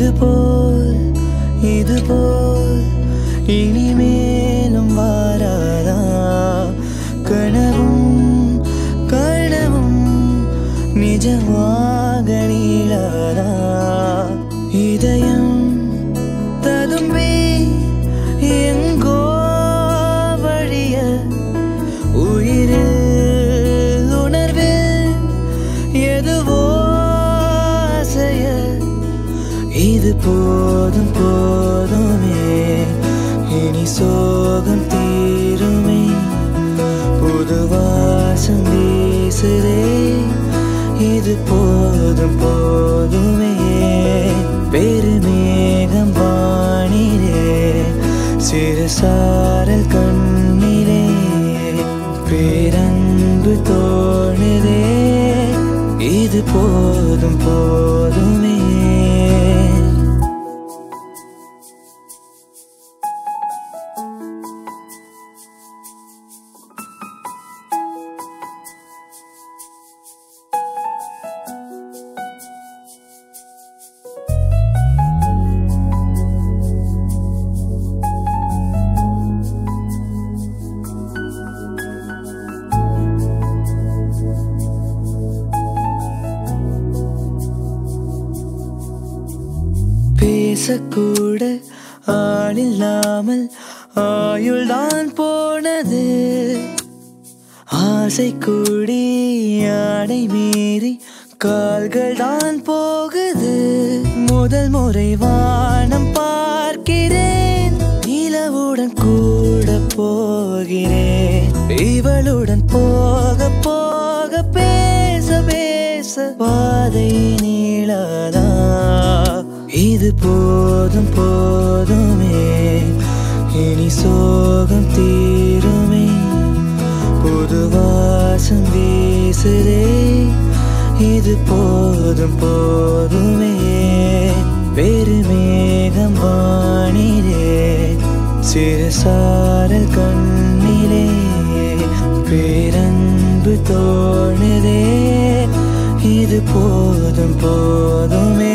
இது போல் இது போல் இனிமேலும் வாராதா கனவும் கனவும் நிஜமாக நீளாதா இதயம் ததும்பி எங்கோ வழிய உயிரில் உணர்வில் எதுவோ அசைய இது போதும் போதுமே இனி சோகம் தீருமே புது வாசம் வீசுதே இது போதும் போதுமே பெருமேகம் வானிலே சிறு சாரல் கண்ணிலே பேரன்பு தோணுதே இது போதும் போதுமே பேசக்கூட ஆளில்லாமல் ஆயுள்தான் போனது ஆசை கூடி ஆடை மீறி கால்கள் தான் போகுது முதல் முறை வானம் பார்க்கிறேன் நிலவுடன் கூட போகிறேன் இவளுடன் போக போக பேச பேச பாதை நீளாதா இது போதும் போதுமே இனி சோகம் தீருமே புது வாசம் வீசுதே இது போதும் போதுமே வேறு மேகம் வானிலே சிறு சாரல் கண்ணிலே பேரன்பு தோணுதே இது போதும் போதுமே